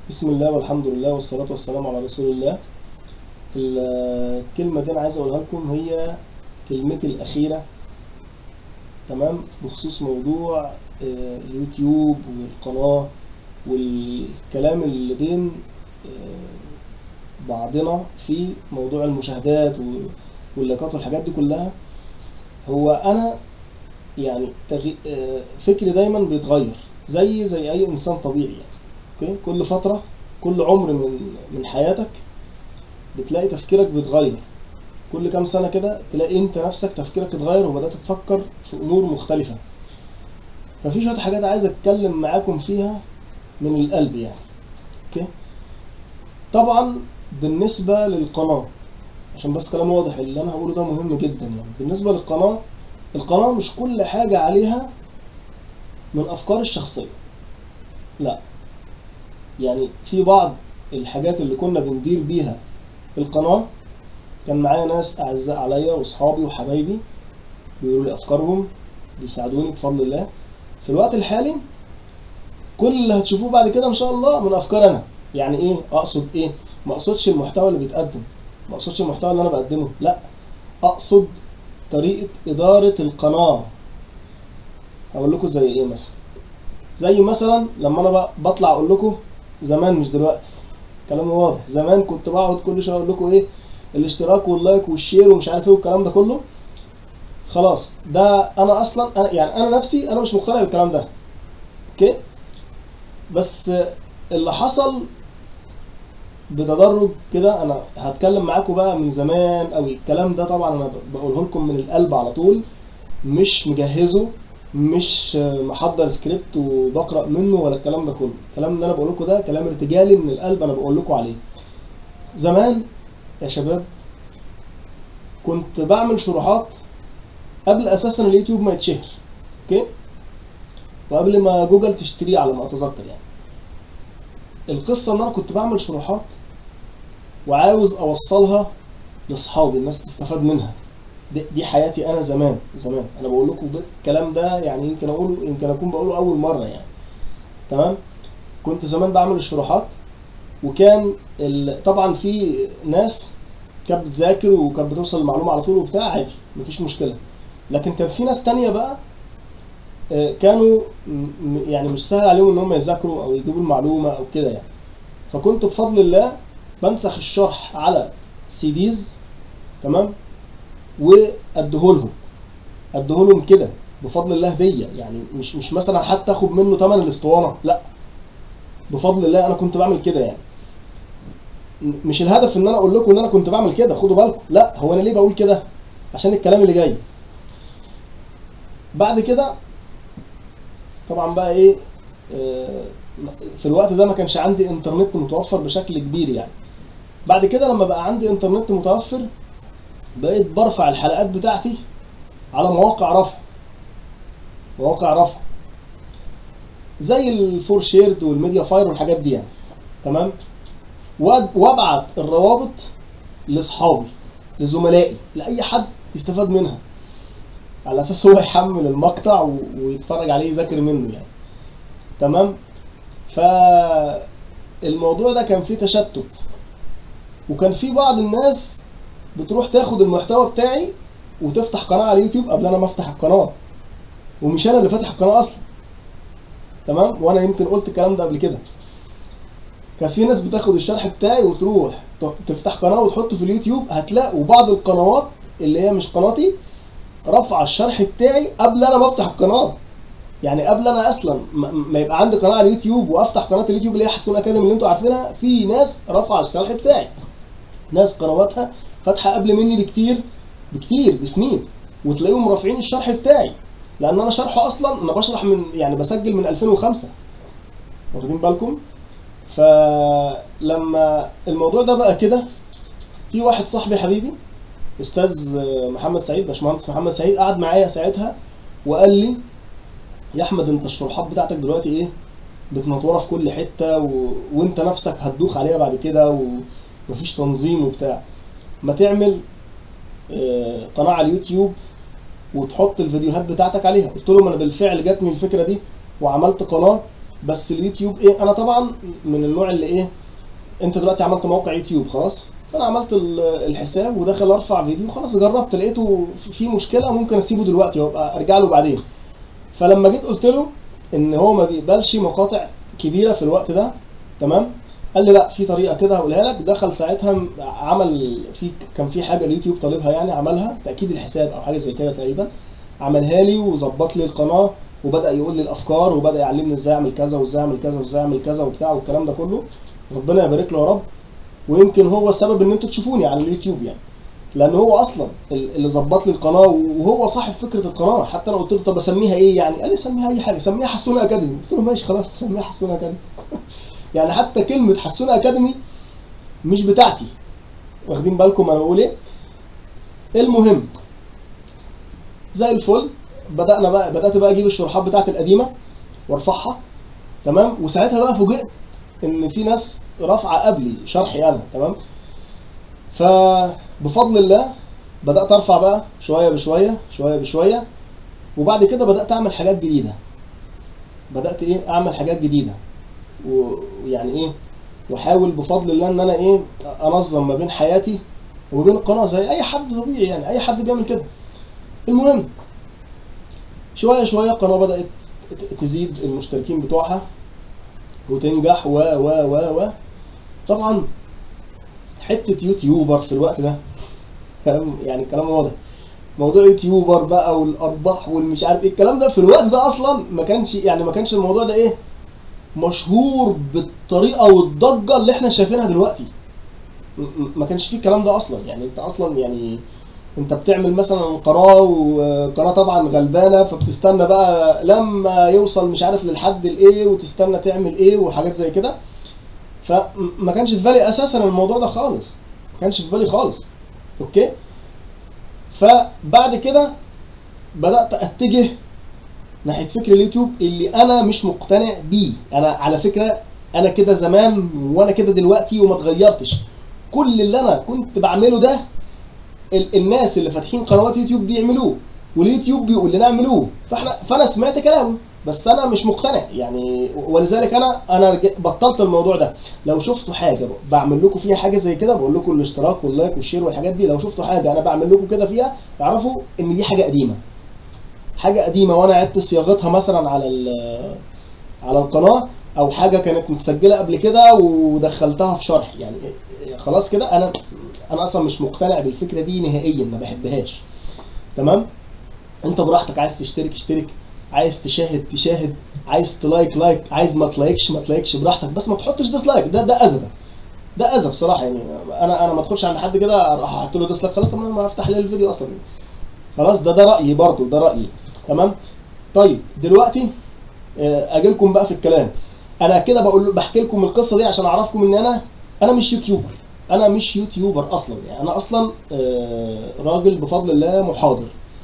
بسم الله والحمد لله والصلاة والسلام على رسول الله الكلمة دي أنا عايز أقولها لكم هي كلمتي الأخيرة تمام بخصوص موضوع آه، اليوتيوب والقناة والكلام اللي بين آه، بعضنا في موضوع المشاهدات و- واللايكات والحاجات دي كلها هو أنا يعني تغي... آه، فكري دايما بيتغير زي زي أي إنسان طبيعي يعني اوكي كل فتره كل عمر من من حياتك بتلاقي تفكيرك بيتغير كل كام سنه كده تلاقي انت نفسك تفكيرك اتغير وبدات تفكر في امور مختلفه ففي شويه حاجات عايز اتكلم معاكم فيها من القلب يعني اوكي طبعا بالنسبه للقناه عشان بس كلام واضح اللي انا هقوله ده مهم جدا يعني بالنسبه للقناه القناه مش كل حاجه عليها من افكار الشخصيه لا يعني في بعض الحاجات اللي كنا بندير بيها القناة كان معايا ناس أعزاء عليا وأصحابي وحبايبي بيقولوا لي أفكارهم بيساعدوني بفضل الله في الوقت الحالي كل اللي هتشوفوه بعد كده إن شاء الله من أفكار أنا يعني إيه أقصد إيه ما أقصدش المحتوى اللي بيتقدم ما أقصدش المحتوى اللي أنا بقدمه لا أقصد طريقة إدارة القناة هقول لكم زي إيه مثلا زي مثلا لما انا بق- بطلع اقول لكم زمان مش دلوقتي كلام واضح زمان كنت بقعد كل شويه اقول لكم ايه الاشتراك واللايك والشير ومش عارف ايه والكلام ده كله خلاص ده انا اصلا أنا يعني انا نفسي انا مش مقتنع بالكلام ده اوكي بس اللي حصل بتدرج كده انا هتكلم معاكم بقى من زمان قوي الكلام ده طبعا انا بقوله لكم من القلب على طول مش مجهزه مش محضر سكريبت وبقرا منه ولا الكلام ده كله الكلام اللي انا بقول لكم ده كلام ارتجالي من القلب انا بقول لكم عليه زمان يا شباب كنت بعمل شروحات قبل اساسا اليوتيوب ما يتشهر اوكي وقبل ما جوجل تشتريه على ما اتذكر يعني القصه ان انا كنت بعمل شروحات وعاوز اوصلها لاصحابي الناس تستفاد منها دي, دي حياتي انا زمان زمان انا بقول لكم ده- الكلام ده يعني يمكن اقوله يمكن اكون بقوله اول مره يعني تمام كنت زمان بعمل الشروحات وكان ال... طبعا في ناس كانت بتذاكر وكانت بتوصل المعلومه على طول وبتاع عادي مفيش مشكله لكن كان في ناس تانية بقى آه، كانوا م- م- يعني مش سهل عليهم ان هم يذاكروا او يجيبوا المعلومه او كده يعني فكنت بفضل الله بنسخ الشرح على سيديز تمام واديهولهم اديهولهم كده بفضل الله هديه يعني مش مش مثلا حتى اخد منه ثمن الاسطوانه لا بفضل الله انا كنت بعمل كده يعني م- مش الهدف ان انا اقول لكم ان انا كنت بعمل كده خدوا بالكم لا هو انا ليه بقول كده عشان الكلام اللي جاي بعد كده طبعا بقى ايه آه، في الوقت ده ما كانش عندي انترنت متوفر بشكل كبير يعني بعد كده لما بقى عندي انترنت متوفر بقيت برفع الحلقات بتاعتي على مواقع رفع مواقع رفع زي الفور شيرد والميديا فاير والحاجات دي يعني تمام وأد- وابعت الروابط لاصحابي لزملائي لاي حد يستفاد منها على اساس هو يحمل المقطع و- ويتفرج عليه يذاكر منه يعني تمام فالموضوع ده كان فيه تشتت وكان في بعض الناس بتروح تاخد المحتوى بتاعي وتفتح قناه على اليوتيوب قبل انا ما افتح القناه ومش انا اللي فاتح القناه اصلا تمام وانا يمكن قلت الكلام ده قبل كده كان في ناس بتاخد الشرح بتاعي وتروح ت- تفتح قناه وتحطه في اليوتيوب هتلاقوا بعض القنوات اللي هي مش قناتي رفع الشرح بتاعي قبل انا ما افتح القناه يعني قبل انا اصلا ما ما يبقى عندي قناه على اليوتيوب وافتح قناه اليوتيوب اللي هي حسون اكاديمي اللي انتوا عارفينها في ناس رفع الشرح بتاعي ناس قنواتها فاتحه قبل مني بكتير بكتير بسنين وتلاقيهم رافعين الشرح بتاعي لان انا شرحه اصلا انا بشرح من يعني بسجل من 2005 واخدين بالكم فلما الموضوع ده بقى كده في واحد صاحبي حبيبي استاذ محمد سعيد باشمهندس محمد سعيد قعد معايا ساعتها وقال لي يا احمد انت الشروحات بتاعتك دلوقتي ايه بتنطوره في كل حته و... وانت نفسك هتدوخ عليها بعد كده ومفيش تنظيم وبتاع ما تعمل آه، قناه على اليوتيوب وتحط الفيديوهات بتاعتك عليها قلت لهم انا بالفعل جاتني الفكره دي وعملت قناه بس اليوتيوب ايه انا طبعا من النوع اللي ايه انت دلوقتي عملت موقع يوتيوب خلاص فانا عملت ال- الحساب وداخل ارفع فيديو خلاص جربت لقيته في مشكله ممكن اسيبه دلوقتي وابقى ارجع له بعدين فلما جيت قلت له ان هو ما بيقبلش مقاطع كبيره في الوقت ده تمام قال لي لا في طريقه كده هقولها لك دخل ساعتها م- عمل في كان في حاجه اليوتيوب طالبها يعني عملها تاكيد الحساب او حاجه زي كده تقريبا عملها لي وظبط لي القناه وبدا يقول لي الافكار وبدا يعلمني ازاي اعمل كذا وازاي اعمل كذا وازاي اعمل كذا وبتاع والكلام ده كله ربنا يبارك له يا رب ويمكن هو السبب ان انتوا تشوفوني على اليوتيوب يعني لان هو اصلا ال- اللي ظبط لي القناه وهو صاحب فكره القناه حتى انا قلت له طب اسميها ايه يعني قال لي سميها اي حاجه سميها حسونه اكاديمي قلت له ماشي خلاص سميها حسونه اكاديمي يعني حتى كلمه حسونه اكاديمي مش بتاعتي واخدين بالكم انا بقول ايه المهم زي الفل بدانا بقى بدات بقى اجيب الشروحات بتاعتي القديمه وارفعها تمام وساعتها بقى فوجئت ان في ناس رافعه قبلي شرحي انا تمام فبفضل الله بدات ارفع بقى شويه بشويه شويه بشويه وبعد كده بدات اعمل حاجات جديده بدات ايه اعمل حاجات جديده و- ويعني ايه واحاول بفضل الله ان انا ايه انظم ما بين حياتي وما بين القناه زي اي حد طبيعي يعني اي حد بيعمل كده المهم شويه شويه القناه بدات ت- تزيد المشتركين بتوعها وتنجح و و و و طبعا حته يوتيوبر في الوقت ده كلام يعني كلام واضح موضوع يوتيوبر بقى والارباح والمش عارف ايه الكلام ده في الوقت ده اصلا ما كانش يعني ما كانش الموضوع ده ايه مشهور بالطريقه والضجه اللي احنا شايفينها دلوقتي م- م- ما كانش فيه الكلام ده اصلا يعني انت اصلا يعني انت بتعمل مثلا قناه وقناه طبعا غلبانه فبتستنى بقى لما يوصل مش عارف للحد الايه وتستنى تعمل ايه وحاجات زي كده فما كانش في بالي اساسا الموضوع ده خالص ما كانش في بالي خالص اوكي فبعد كده بدات اتجه ناحيه فكر اليوتيوب اللي انا مش مقتنع بيه انا على فكره انا كده زمان وانا كده دلوقتي وما اتغيرتش كل اللي انا كنت بعمله ده ال- الناس اللي فاتحين قنوات يوتيوب بيعملوه واليوتيوب بيقول لنا اعملوه فاحنا فانا سمعت كلامه بس انا مش مقتنع يعني ولذلك انا انا رج- بطلت الموضوع ده لو شفتوا حاجه بعمل لكم فيها حاجه زي كده بقول لكم الاشتراك واللايك والشير والحاجات دي لو شفتوا حاجه انا بعمل لكم كده فيها اعرفوا ان دي حاجه قديمه حاجه قديمه وانا عدت صياغتها مثلا على ال- على القناه او حاجه كانت متسجله قبل كده ودخلتها في شرح يعني خلاص كده انا انا اصلا مش مقتنع بالفكره دي نهائيا ما بحبهاش تمام انت براحتك عايز تشترك اشترك عايز تشاهد تشاهد عايز تلايك لايك عايز ما تلايكش ما تلايكش براحتك بس ما تحطش ديسلايك ده ده اذى ده اذى بصراحه يعني انا انا ما ادخلش عند حد كده اروح احط له ديسلايك خلاص طب انا ما افتح ليه الفيديو اصلا خلاص ده ده رايي برضو ده رايي تمام طيب دلوقتي آه، اجي لكم بقى في الكلام انا كده بقول بحكي لكم القصه دي عشان اعرفكم ان انا انا مش يوتيوبر انا مش يوتيوبر اصلا يعني انا اصلا آه، راجل بفضل الله محاضر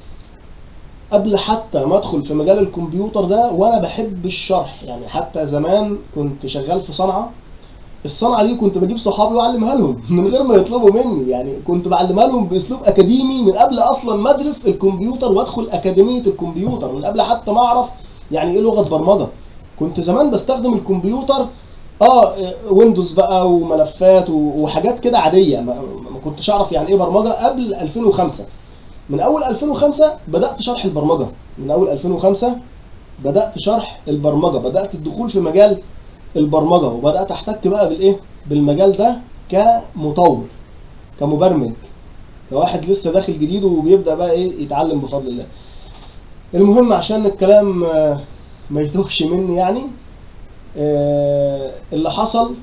قبل حتى ما ادخل في مجال الكمبيوتر ده وانا بحب الشرح يعني حتى زمان كنت شغال في صنعه الصنعه دي كنت بجيب صحابي واعلمها لهم من غير ما يطلبوا مني يعني كنت بعلمها لهم باسلوب اكاديمي من قبل اصلا ما ادرس الكمبيوتر وادخل اكاديميه الكمبيوتر من قبل حتى ما اعرف يعني ايه لغه برمجه كنت زمان بستخدم الكمبيوتر اه ويندوز بقى وملفات و- وحاجات كده عاديه ما, ما كنتش اعرف يعني ايه برمجه قبل 2005 من اول 2005 بدات شرح البرمجه من اول 2005 بدات شرح البرمجه بدات الدخول في مجال البرمجه وبدات احتك بقى بالايه بالمجال ده كمطور كمبرمج كواحد لسه داخل جديد وبيبدا بقى ايه يتعلم بفضل الله المهم عشان الكلام آه، ما يتوهش مني يعني آه، اللي حصل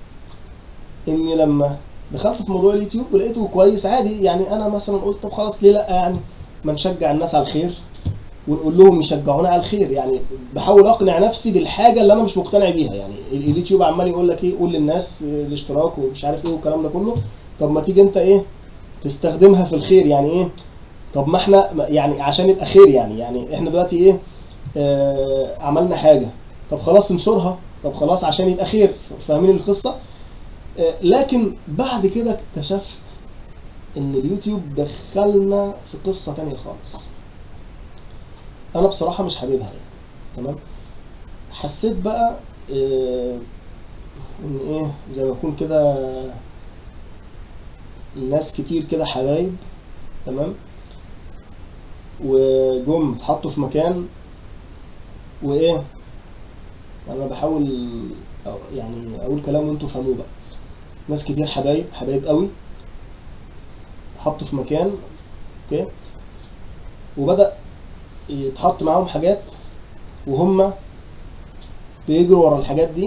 اني لما دخلت في موضوع اليوتيوب ولقيته كويس عادي يعني انا مثلا قلت طب خلاص ليه لا يعني ما نشجع الناس على الخير ونقول لهم يشجعونا على الخير يعني بحاول اقنع نفسي بالحاجه اللي انا مش مقتنع بيها يعني ال- اليوتيوب عمال يقول لك ايه قول للناس آه، الاشتراك ومش عارف ايه والكلام ده كله طب ما تيجي انت ايه تستخدمها في الخير يعني ايه طب ما احنا ما- يعني عشان يبقى خير يعني يعني احنا دلوقتي ايه آه عملنا حاجه طب خلاص انشرها طب خلاص عشان يبقى خير ف- فاهمين القصه آه لكن بعد كده اكتشفت ان اليوتيوب دخلنا في قصه تانية خالص انا بصراحه مش حاببها يعني تمام حسيت بقى آه، ان ايه زي ما يكون كده ناس كتير كده حبايب تمام وجم اتحطوا في مكان وايه انا بحاول أو- يعني اقول كلام وانتوا فهموه بقى ناس كتير حبايب حبايب قوي اتحطوا في مكان اوكي وبدأ يتحط معاهم حاجات وهم بيجروا ورا الحاجات دي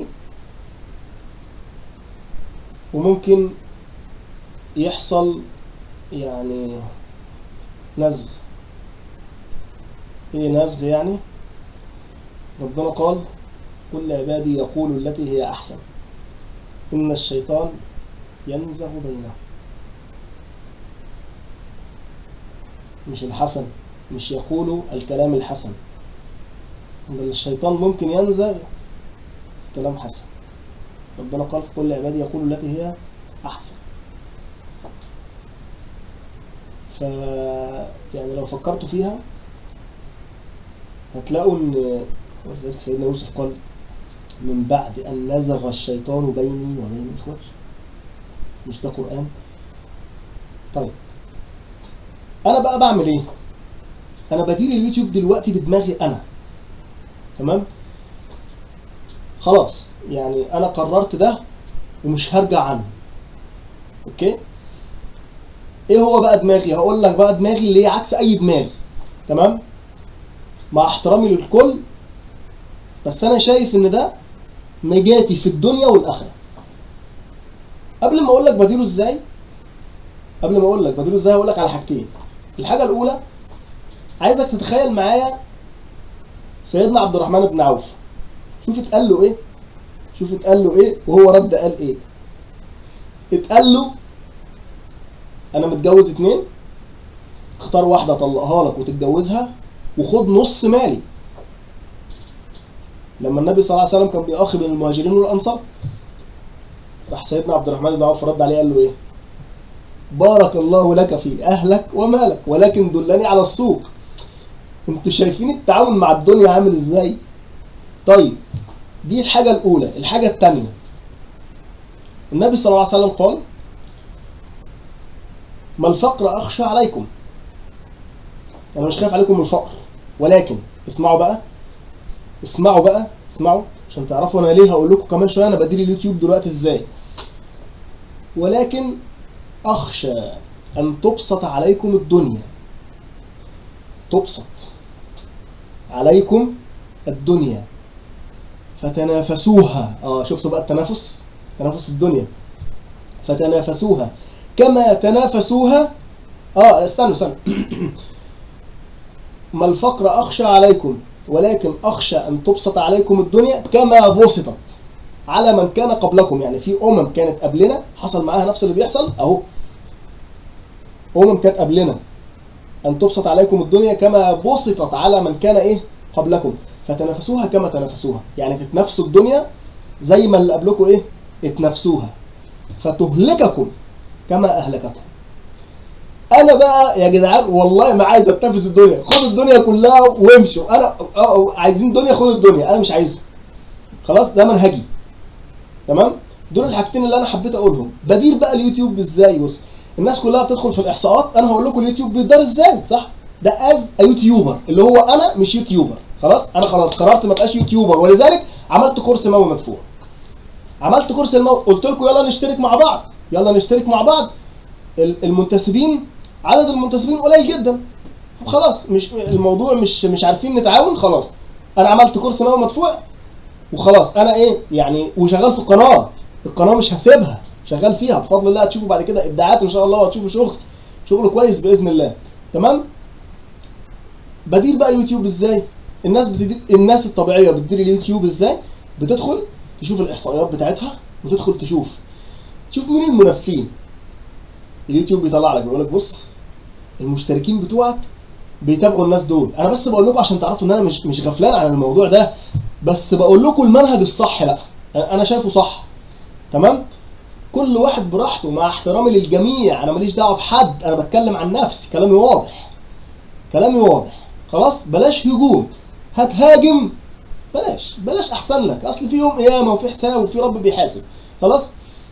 وممكن يحصل يعني نزغ ايه نزغ يعني ربنا قال كل عبادي يقول التي هي احسن ان الشيطان ينزغ بينهم مش الحسن مش يقول الكلام الحسن بل الشيطان ممكن ينزغ كلام حسن ربنا قال كل عبادي يقول التي هي احسن ف يعني لو فكرتوا فيها هتلاقوا ان ولذلك سيدنا يوسف قال من بعد ان نزغ الشيطان بيني وبين اخوتي مش ده قران طيب انا بقى بعمل ايه انا بدير اليوتيوب دلوقتي بدماغي انا تمام خلاص يعني انا قررت ده ومش هرجع عنه اوكي ايه هو بقى دماغي هقول لك بقى دماغي اللي هي عكس اي دماغ تمام مع احترامي للكل بس انا شايف ان ده نجاتي في الدنيا والاخره قبل ما اقول لك بديره ازاي قبل ما اقول لك بديره ازاي هقول لك على حاجتين الحاجه الاولى عايزك تتخيل معايا سيدنا عبد الرحمن بن عوف شوف اتقال له ايه شوف اتقال له ايه وهو رد قال ايه اتقال له انا متجوز اتنين اختار واحده اطلقها لك وتتجوزها وخد نص مالي لما النبي صلى الله عليه وسلم كان بيأخي بين المهاجرين والانصار راح سيدنا عبد الرحمن بن عوف رد عليه قال له ايه بارك الله لك في اهلك ومالك ولكن دلني على السوق انتوا شايفين التعامل مع الدنيا عامل ازاي طيب دي الحاجة الأولى الحاجة الثانية النبي صلى الله عليه وسلم قال ما الفقر أخشى عليكم أنا مش خايف عليكم من الفقر ولكن اسمعوا بقى اسمعوا بقى اسمعوا عشان تعرفوا أنا ليه هقول لكم كمان شوية أنا بدير اليوتيوب دلوقتي إزاي ولكن أخشى أن تبسط عليكم الدنيا تبسط عليكم الدنيا فتنافسوها اه شفتوا بقى التنافس تنافس الدنيا فتنافسوها كما تنافسوها اه استنوا استنوا ما الفقر اخشى عليكم ولكن اخشى ان تبسط عليكم الدنيا كما بسطت على من كان قبلكم يعني في امم كانت قبلنا حصل معاها نفس اللي بيحصل اهو امم كانت قبلنا ان تبسط عليكم الدنيا كما بسطت على من كان ايه قبلكم فتنافسوها كما تنافسوها يعني تتنافسوا الدنيا زي ما اللي قبلكم ايه اتنافسوها فتهلككم كما اهلكتكم انا بقى يا جدعان والله ما عايز اتنافس الدنيا خد الدنيا كلها وامشوا انا اه عايزين دنيا خد الدنيا انا مش عايزها خلاص ده منهجي تمام دول الحاجتين اللي انا حبيت اقولهم بدير بقى اليوتيوب ازاي بص الناس كلها بتدخل في الاحصاءات انا هقول لكم اليوتيوب بيدار ازاي صح ده از يوتيوبر اللي هو انا مش يوتيوبر خلاص انا خلاص قررت ما ابقاش يوتيوبر ولذلك عملت كورس موي مدفوع عملت كورس الموي قلت لكم يلا نشترك مع بعض يلا نشترك مع بعض ال- المنتسبين عدد المنتسبين قليل جدا خلاص مش الموضوع مش مش عارفين نتعاون خلاص انا عملت كورس موي مدفوع وخلاص انا ايه يعني وشغال في القناه القناه مش هسيبها شغال فيها بفضل الله هتشوفوا بعد كده ابداعات ان شاء الله وهتشوفوا شغل شغل كويس باذن الله تمام بدير بقى يوتيوب ازاي الناس بتدير الناس الطبيعيه بتدير اليوتيوب ازاي بتدخل تشوف الاحصائيات بتاعتها وتدخل تشوف تشوف مين المنافسين اليوتيوب بيطلع لك بيقول لك بص المشتركين بتوعك بيتابعوا الناس دول انا بس بقول لكم عشان تعرفوا ان انا مش مش غفلان عن الموضوع ده بس بقول لكم المنهج الصح بقى انا شايفه صح تمام كل واحد براحته مع احترامي للجميع انا ماليش دعوه بحد انا بتكلم عن نفسي كلامي واضح كلامي واضح خلاص بلاش هجوم هتهاجم بلاش بلاش احسن لك اصل في يوم قيامه وفي حساب وفي رب بيحاسب خلاص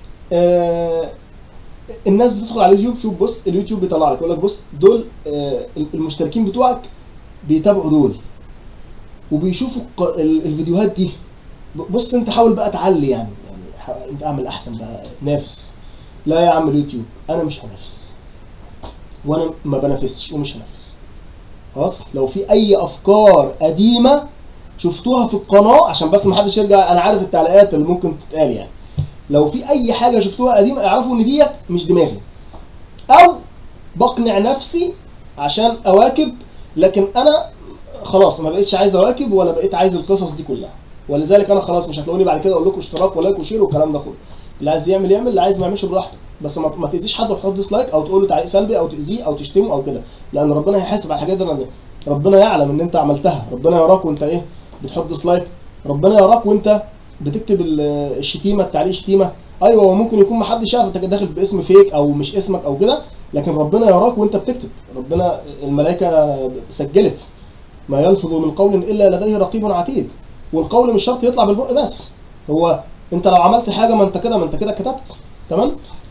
آه الناس بتدخل على اليوتيوب شوف بص اليوتيوب بيطلع لك يقول لك بص دول آه المشتركين بتوعك بيتابعوا دول وبيشوفوا الق- ال- الفيديوهات دي بص انت حاول بقى تعلي يعني يعني حا- انت اعمل احسن بقى نافس لا يا عم اليوتيوب انا مش هنافس وانا ما بنافسش ومش هنافس خلاص لو في اي افكار قديمه شفتوها في القناه عشان بس ما حدش يرجع انا عارف التعليقات اللي ممكن تتقال يعني لو في اي حاجه شفتوها قديمه اعرفوا ان ديت مش دماغي او بقنع نفسي عشان اواكب لكن انا خلاص ما بقتش عايز اواكب ولا بقيت عايز القصص دي كلها ولذلك انا خلاص مش هتلاقوني بعد كده اقول لكم اشتراك ولايك وشير والكلام ده كله اللي عايز يعمل يعمل اللي عايز ما يعملش براحته بس ما, ما تاذيش حد وتحط ديسلايك او تقول له تعليق سلبي او تاذيه او تشتمه او كده لان ربنا هيحاسب على الحاجات دي لأن ربنا يعلم ان انت عملتها ربنا يراك وانت ايه بتحط ديسلايك ربنا يراك وانت بتكتب ال- الشتيمه التعليق شتيمه ايوه هو ممكن يكون ما حدش يعرف انت داخل باسم فيك او مش اسمك او كده لكن ربنا يراك وانت بتكتب ربنا الملائكه سجلت ما يلفظ من قول الا لديه رقيب عتيد والقول مش شرط يطلع بالبق بس هو انت لو عملت حاجه ما انت كده ما انت كده كتبت تمام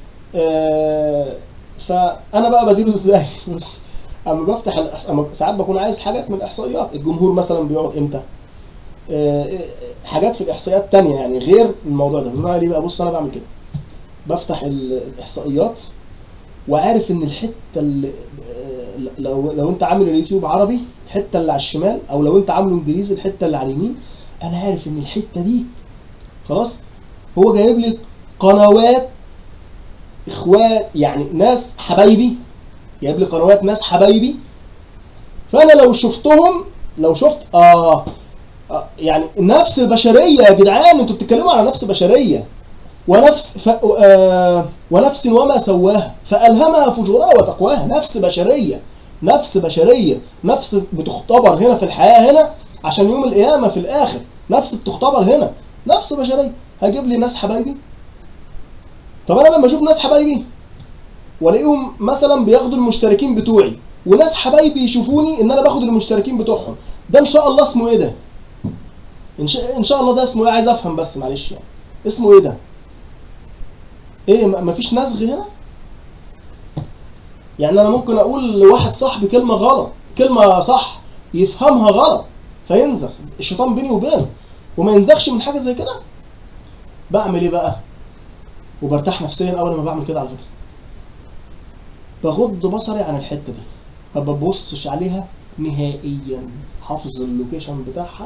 آه فانا بقى بديره ازاي بص اما بفتح الأس... أما ساعات بكون عايز حاجات من الاحصائيات الجمهور مثلا بيقعد امتى آه آه، حاجات في الاحصائيات تانية يعني غير الموضوع ده بمعنى ليه بقى بص انا بعمل كده بفتح ال- الاحصائيات وعارف ان الحته اللي آه، لو لو انت عامل اليوتيوب عربي الحته اللي على الشمال او لو انت عامله انجليزي الحته اللي على اليمين انا عارف ان الحته دي خلاص هو جايب لي قنوات اخوات يعني ناس حبايبي جايب لي قنوات ناس حبايبي فانا لو شفتهم لو شفت اه, آه يعني نفس البشريه يا جدعان انتوا بتتكلموا على نفس بشريه ونفس ف... آه ونفس وما سواها فالهمها فجورها وتقواها نفس بشريه نفس بشريه نفس بتختبر هنا في الحياه هنا عشان يوم القيامه في الاخر نفس بتختبر هنا نفس بشريه هجيب لي ناس حبايبي طب انا لما اشوف ناس حبايبي والاقيهم مثلا بياخدوا المشتركين بتوعي وناس حبايبي يشوفوني ان انا باخد المشتركين بتوعهم ده ان شاء الله اسمه ايه ده ان شاء, إن شاء الله ده اسمه ايه عايز افهم بس معلش يعني اسمه ايه ده ايه م- مفيش نزغ هنا يعني انا ممكن اقول لواحد صاحبي كلمه غلط كلمه صح يفهمها غلط فينزغ الشيطان بيني وبينه وما ينزغش من حاجه زي كده بعمل ايه بقى وبرتاح نفسيا اول ما بعمل كده على فكره بغض بصري عن الحته دي ما ببصش عليها نهائيا حافظ اللوكيشن بتاعها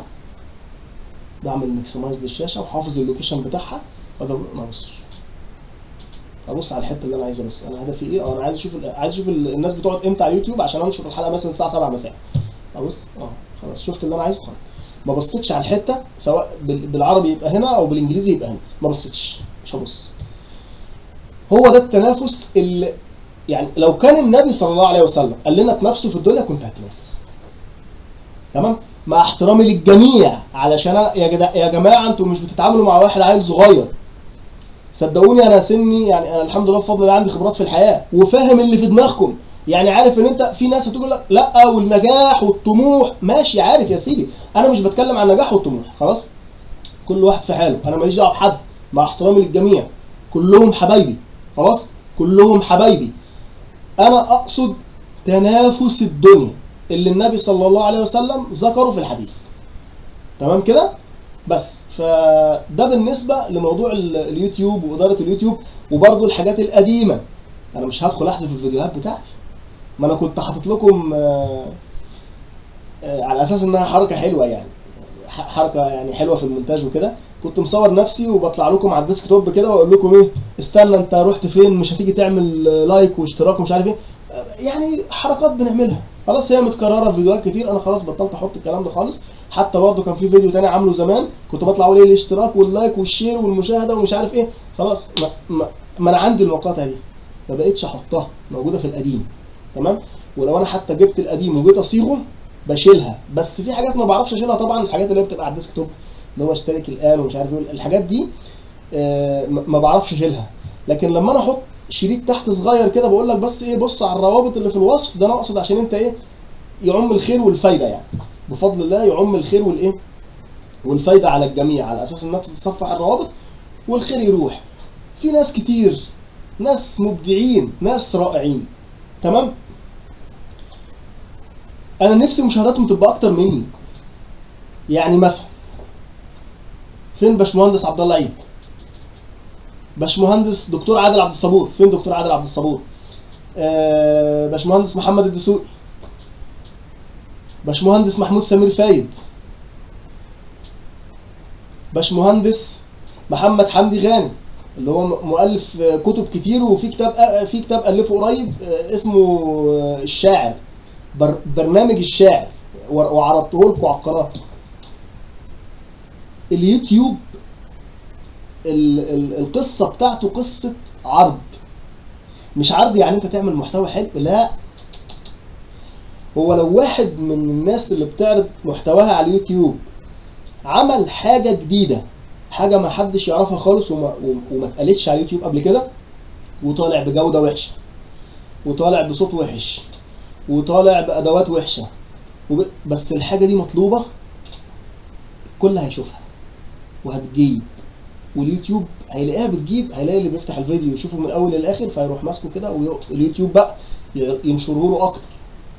بعمل ماكسمايز للشاشه وحافظ اللوكيشن بتاعها وده ما ابصش ابص على الحته اللي انا عايزها بس انا هدفي ايه اه انا عايز اشوف ال- عايز اشوف ال- الناس بتقعد امتى على اليوتيوب عشان انشر الحلقه مثلا الساعه 7 مساء ابص اه خلاص شفت اللي انا عايزه خلاص ما بصيتش على الحته سواء بال- بالعربي يبقى هنا او بالانجليزي يبقى هنا ما بصيتش مش هبص هو ده التنافس اللي يعني لو كان النبي صلى الله عليه وسلم قال لنا تنافسوا في الدنيا كنت هتنافس تمام مع احترامي للجميع علشان أنا يا جدا يا جماعه انتوا مش بتتعاملوا مع واحد عيل صغير صدقوني انا سني يعني انا الحمد لله بفضل الله عندي خبرات في الحياه وفاهم اللي في دماغكم يعني عارف ان انت في ناس هتقول لك لا والنجاح والطموح ماشي عارف يا سيدي انا مش بتكلم عن النجاح والطموح خلاص كل واحد في حاله انا ماليش دعوه بحد مع احترامي للجميع كلهم حبايبي خلاص كلهم حبايبي انا اقصد تنافس الدنيا اللي النبي صلى الله عليه وسلم ذكره في الحديث تمام كده بس فده بالنسبه لموضوع ال- اليوتيوب واداره اليوتيوب وبرضه الحاجات القديمه انا مش هدخل احذف الفيديوهات بتاعتي ما انا كنت حاطط لكم آه، آه، على اساس انها حركه حلوه يعني ح- حركه يعني حلوه في المونتاج وكده كنت مصور نفسي وبطلع لكم على الديسك توب كده واقول لكم ايه استنى انت رحت فين مش هتيجي تعمل لايك واشتراك ومش عارف ايه يعني حركات بنعملها خلاص هي متكرره في فيديوهات كتير انا خلاص بطلت احط الكلام ده خالص حتى برضه كان في فيديو تاني عامله زمان كنت بطلع اقول ايه الاشتراك واللايك والشير والمشاهده ومش عارف ايه خلاص ما, ما, ما انا عندي المقاطع دي ما بقتش احطها موجوده في القديم تمام ولو انا حتى جبت القديم وجيت اصيغه بشيلها بس في حاجات ما بعرفش اشيلها طبعا الحاجات اللي هي بتبقى على الديسك توب اللي هو اشترك الان ومش عارف ايه الحاجات دي آه، ما ما بعرفش اشيلها لكن لما انا احط شريط تحت صغير كده بقول لك بس ايه بص على الروابط اللي في الوصف ده انا اقصد عشان انت ايه يعم الخير والفايده يعني بفضل الله يعم الخير والايه والفايده على الجميع على اساس انها تتصفح الروابط والخير يروح في ناس كتير ناس مبدعين ناس رائعين تمام انا نفسي مشاهداتهم تبقى اكتر مني يعني مثلا فين باشمهندس عبد الله عيد باشمهندس دكتور عادل عبد الصبور فين دكتور عادل عبد الصبور آه باشمهندس محمد الدسوقي باشمهندس محمود سمير فايد باشمهندس محمد حمدي غانم اللي هو مؤلف كتب كتير وفي كتاب في كتاب الفه قريب اسمه الشاعر برنامج الشاعر وعرضته لكم على القناه اليوتيوب ال ال القصه بتاعته قصه عرض مش عرض يعني انت تعمل محتوى حلو لا هو لو واحد من الناس اللي بتعرض محتواها على اليوتيوب عمل حاجه جديده حاجه ما حدش يعرفها خالص وما, وما اتقالتش على اليوتيوب قبل كده وطالع بجوده وحشه وطالع بصوت وحش وطالع بادوات وحشه وب... بس الحاجه دي مطلوبه الكل هيشوفها وهتجيب واليوتيوب هيلاقيها بتجيب هيلاقي اللي بيفتح الفيديو يشوفه من الاول للاخر فيروح ماسكه كده واليوتيوب بقى ينشره له اكتر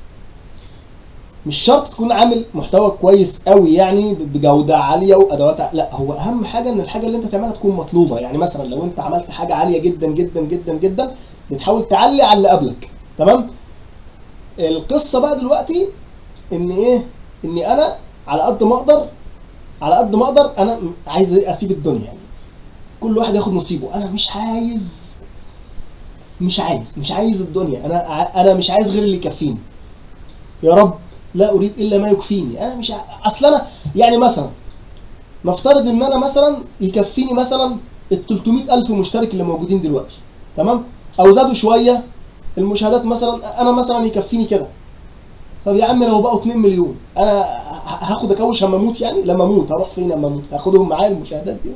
مش شرط تكون عامل محتوى كويس قوي يعني بجوده عاليه وادوات لا هو اهم حاجه ان الحاجه اللي انت تعملها تكون مطلوبه يعني مثلا لو انت عملت حاجه عاليه جدا جدا جدا جدا بتحاول تعلي على اللي قبلك تمام القصه بقى دلوقتي ان ايه اني انا على قد ما اقدر على قد ما اقدر انا عايز اسيب الدنيا يعني كل واحد ياخد نصيبه انا مش عايز مش عايز مش عايز الدنيا انا انا مش عايز غير اللي يكفيني يا رب لا اريد الا ما يكفيني انا مش ع... اصل انا يعني مثلا نفترض ان انا مثلا يكفيني مثلا ال 300 الف مشترك اللي موجودين دلوقتي تمام او زادوا شويه المشاهدات مثلا انا مثلا يكفيني كده طب يا عم لو بقوا 2 مليون انا هاخد اكوش لما اموت يعني لما اموت هروح فين لما اموت هاخدهم معايا المشاهدات دي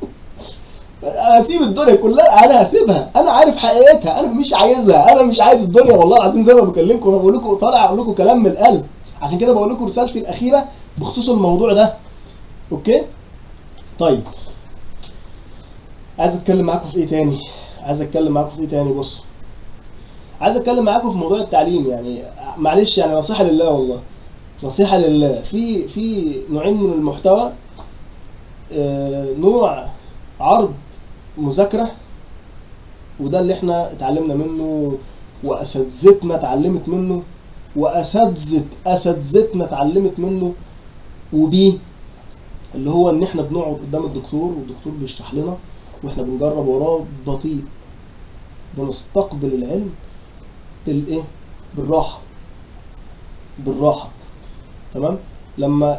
هسيب الدنيا كلها انا هسيبها انا عارف حقيقتها انا مش عايزها انا مش عايز الدنيا والله العظيم زي ما بكلمكم انا بقول لكم طالع اقول لكم كلام من القلب عشان كده بقول لكم رسالتي الاخيره بخصوص الموضوع ده اوكي طيب عايز اتكلم معاكم في ايه تاني عايز اتكلم معاكم في ايه تاني بص عايز اتكلم معاكم في موضوع التعليم يعني معلش يعني نصيحه لله والله نصيحه لله في في نوعين من المحتوى آه نوع عرض مذاكره وده اللي احنا اتعلمنا منه واساتذتنا اتعلمت منه واساتذه اساتذتنا اتعلمت منه وبيه اللي هو ان احنا بنقعد قدام الدكتور والدكتور بيشرح لنا واحنا بنجرب وراه بطيء بنستقبل العلم بالايه بالراحه بالراحه تمام لما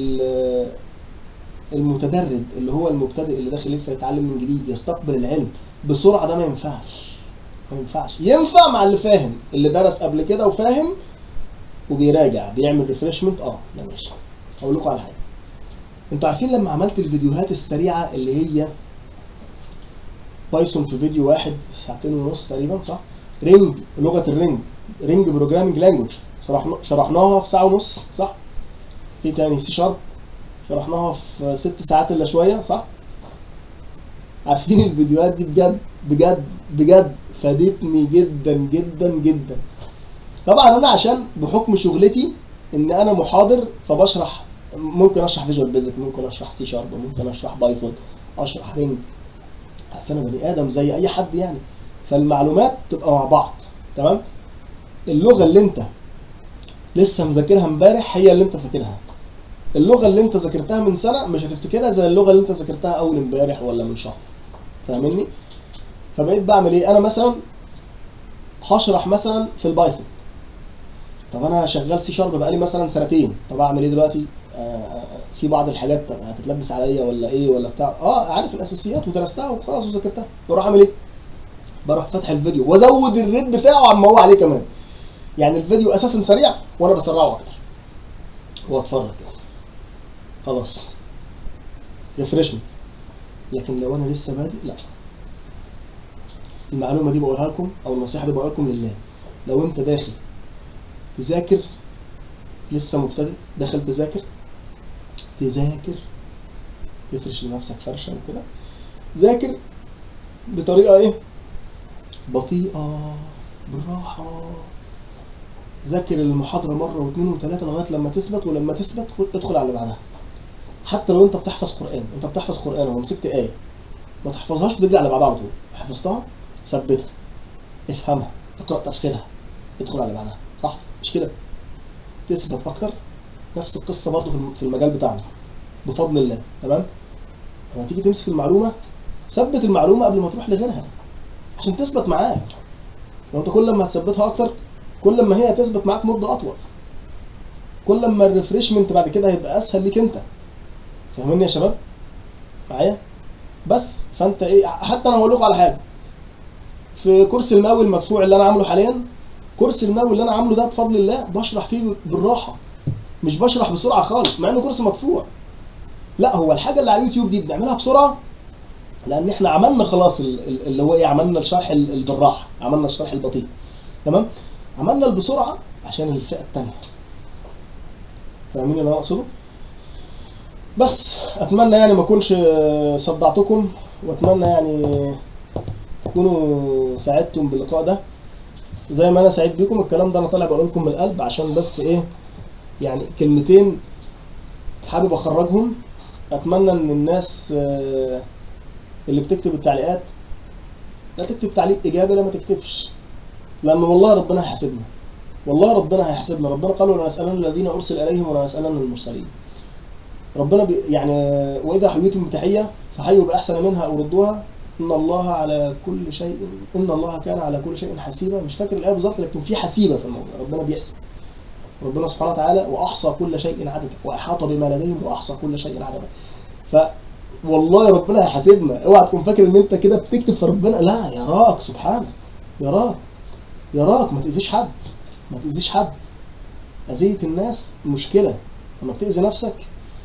المتدرب اللي هو المبتدئ اللي داخل لسه يتعلم من جديد يستقبل العلم بسرعه ده ما ينفعش ما ينفعش ينفع مع اللي فاهم اللي درس قبل كده وفاهم وبيراجع بيعمل ريفرشمنت اه ده ماشي هقول لكم على حاجه انتوا عارفين لما عملت الفيديوهات السريعه اللي هي بايثون في فيديو واحد ساعتين ونص تقريبا صح رينج لغه الرينج رينج بروجرامنج لانجوج شرحنا شرحناها في ساعه ونص صح في تاني سي شارب شرحناها في ست ساعات الا شويه صح عارفين الفيديوهات دي بجد بجد بجد فادتني جدا جدا جدا طبعا انا عشان بحكم شغلتي ان انا محاضر فبشرح ممكن اشرح فيجوال بيزك ممكن اشرح سي شارب ممكن اشرح بايثون اشرح رينج فانا بني ادم زي اي حد يعني فالمعلومات تبقى مع بعض تمام اللغه اللي انت لسه مذاكرها امبارح هي اللي انت فاكرها اللغه اللي انت ذاكرتها من سنه مش هتفتكرها زي اللغه اللي انت ذاكرتها اول امبارح ولا من شهر فاهمني فبقيت بعمل ايه انا مثلا هشرح مثلا في البايثون طب انا شغال سي شارب بقالي مثلا سنتين طب اعمل ايه دلوقتي آه في بعض الحاجات هتتلبس عليا ولا ايه ولا بتاع اه عارف الاساسيات ودرستها وخلاص وذاكرتها بروح اعمل ايه بروح فاتح الفيديو وازود الريت بتاعه عما هو عليه كمان يعني الفيديو اساسا سريع وانا بسرعه اكتر واتفرج كده خلاص ريفرشمنت لكن لو انا لسه بادئ لا المعلومه دي بقولها لكم او النصيحه دي بقولها لكم لله لو انت داخل تذاكر لسه مبتدئ داخل تذاكر تذاكر تفرش لنفسك فرشه وكده ذاكر بطريقه ايه بطيئه بالراحه ذاكر المحاضره مره واثنين وثلاثه لغايه لما تثبت ولما تثبت خد- ادخل على اللي بعدها حتى لو انت بتحفظ قران انت بتحفظ قران اهو مسكت ايه ما تحفظهاش وتجري على اللي بعدها على طول حفظتها ثبتها افهمها اقرا تفسيرها ادخل على اللي بعدها صح مش كده تثبت اكتر نفس القصه برضه في الم- في المجال بتاعنا بفضل الله تمام لما تيجي تمسك المعلومه ثبت المعلومه قبل ما تروح لغيرها عشان تثبت معاك لو انت كل ما هتثبتها اكتر كل ما هي هتثبت معاك مده اطول كل ما الريفريشمنت بعد كده هيبقى اسهل ليك انت فاهمني يا شباب معايا بس فانت ايه حتى انا هقول لكم على حاجه في كورس الماوي المدفوع اللي انا عامله حاليا كورس الماوي اللي انا عامله ده بفضل الله بشرح فيه بالراحه مش بشرح بسرعه خالص مع انه كورس مدفوع لا هو الحاجه اللي على اليوتيوب دي بنعملها بسرعه لان احنا عملنا خلاص ال- ال- اللي هو ايه عملنا الشرح ال- ال- بالراحه عملنا الشرح البطيء تمام عملنا اللي بسرعه عشان الفئه الثانيه فاهمين اللي انا اقصده بس اتمنى يعني ما اكونش صدعتكم واتمنى يعني تكونوا ساعدتم باللقاء ده زي ما انا سعيد بيكم الكلام ده انا طالع بقول لكم من القلب عشان بس ايه يعني كلمتين حابب اخرجهم اتمنى ان الناس آه، اللي بتكتب التعليقات لا تكتب تعليق ايجابي لا ما تكتبش لان والله ربنا هيحاسبنا والله ربنا هيحاسبنا ربنا قال ولا نسالن الذين ارسل اليهم ولا نسالن المرسلين ربنا بي يعني واذا حييتم بتحيه فحيوا باحسن منها او ردوها ان الله على كل شيء ان الله كان على كل شيء حسيبا مش فاكر الايه بالظبط لكن في حسيبه في الموضوع ربنا بيحسب ربنا سبحانه وتعالى واحصى كل شيء عددا واحاط بما لديهم واحصى كل شيء عددا ف والله ربنا هيحاسبنا اوعى تكون فاكر ان انت كده بتكتب في ربنا لا يراك سبحانه يراك يراك ما تاذيش حد ما تاذيش حد اذيه الناس مشكله لما بتاذي نفسك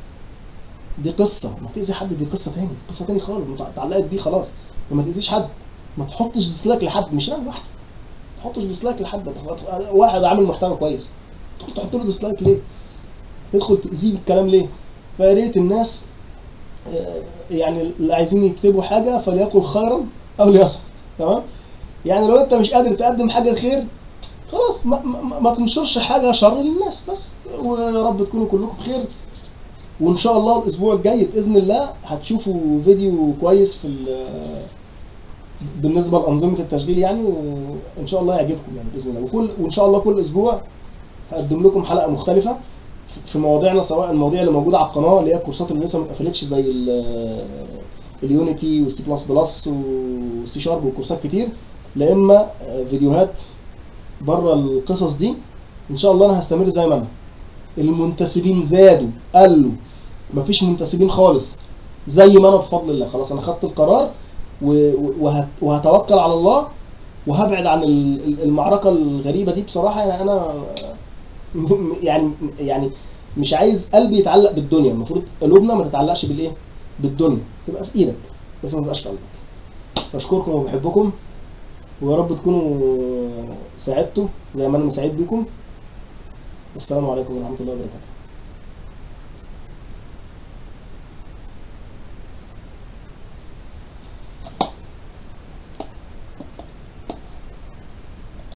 دي قصه لما بتاذي حد دي قصه تاني قصه تاني خالص انت اتعلقت بيه خلاص وما تاذيش حد ما تحطش ديسلايك لحد مش انا لوحدي ما تحطش ديسلايك لحد واحد عامل محتوى كويس تروح تحط له ديسلايك ليه؟ تدخل تاذيه بالكلام ليه؟ فيا ريت الناس آه، يعني اللي عايزين يكتبوا حاجه فليقل خيرا او ليصمت تمام؟ يعني لو انت مش قادر تقدم حاجه خير خلاص ما, ما, ما تنشرش حاجه شر للناس بس ويا رب تكونوا كلكم بخير وان شاء الله الاسبوع الجاي باذن الله هتشوفوا فيديو كويس في ال- بالنسبه لانظمه التشغيل يعني وان شاء الله يعجبكم يعني باذن الله وكل وان شاء الله كل اسبوع هقدم لكم حلقه مختلفه في- في مواضيعنا سواء المواضيع اللي موجوده على القناه اللي هي الكورسات اللي لسه ما اتقفلتش زي ال- اليونيتي والسي بلس بلس والسي شارب وكورسات كتير لا اما فيديوهات بره القصص دي ان شاء الله انا هستمر زي ما انا المنتسبين زادوا قالوا مفيش منتسبين خالص زي ما انا بفضل الله خلاص انا خدت القرار و- و- وهت- وهتوكل على الله وهبعد عن ال- ال- المعركه الغريبه دي بصراحه يعني انا م- م- يعني يعني مش عايز قلبي يتعلق بالدنيا المفروض قلوبنا ما تتعلقش بالايه بالدنيا تبقى في ايدك بس ما تبقاش في قلبك بشكركم وبحبكم ويا رب تكونوا ساعدتوا زي ما انا سعيد بيكم والسلام عليكم ورحمه الله وبركاته